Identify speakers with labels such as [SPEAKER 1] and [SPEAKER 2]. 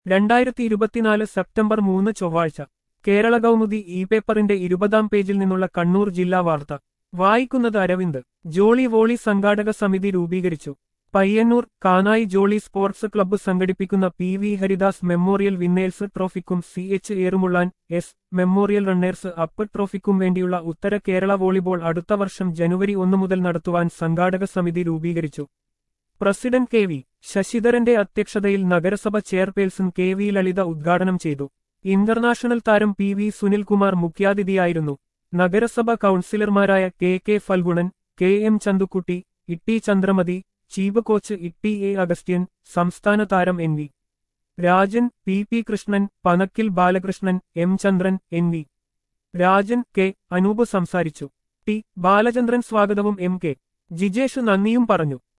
[SPEAKER 1] രണ്ടായിരത്തി ഇരുപത്തിനാല് സെപ്റ്റംബർ മൂന്ന് ചൊവ്വാഴ്ച കേരള കൗമുദി ഇ പേപ്പറിന്റെ ഇരുപതാം പേജിൽ നിന്നുള്ള കണ്ണൂർ ജില്ലാ വാർത്ത വായിക്കുന്നത് അരവിന്ദ് ജോളി വോളി സംഘാടക സമിതി രൂപീകരിച്ചു Payyanur Kanayi Jolly sports club സംഘടിപ്പിക്കുന്ന P V Haridas memorial winners ട്രോഫിക്കും C H Erumullan S memorial runners up ട്രോഫിക്കും വേണ്ടിയുള്ള ഉത്തര കേരള വോളിബോൾ അടുത്ത വർഷം ജനുവരി ഒന്ന് മുതൽ നടത്തുവാൻ സംഘാടക സമിതി രൂപീകരിച്ചു പ്രസിഡന്റ് കെ വി ശശിധരന്റെ അധ്യക്ഷതയിൽ നഗരസഭ ചെയർപേഴ്സൺ കെ വി ലളിത ഉദ്ഘാടനം ചെയ്തു ഇന്റർനാഷണൽ താരം പി വി സുനിൽകുമാർ മുഖ്യാതിഥിയായിരുന്നു നഗരസഭ കൌൺസിലർമാരായ K K Phalgunan K M Chanthukutty Itty Chandramathi chief coach Itty A Augustine സംസ്ഥാന താരം N V Rajan P P Krishnan Panakkil Balakrishnan M Chandran N V Rajan K Anoop സംസാരിച്ചു ടി ബാലചന്ദ്രൻ സ്വാഗതവും എം കെ ജിജേഷ് നന്ദിയും പറഞ്ഞു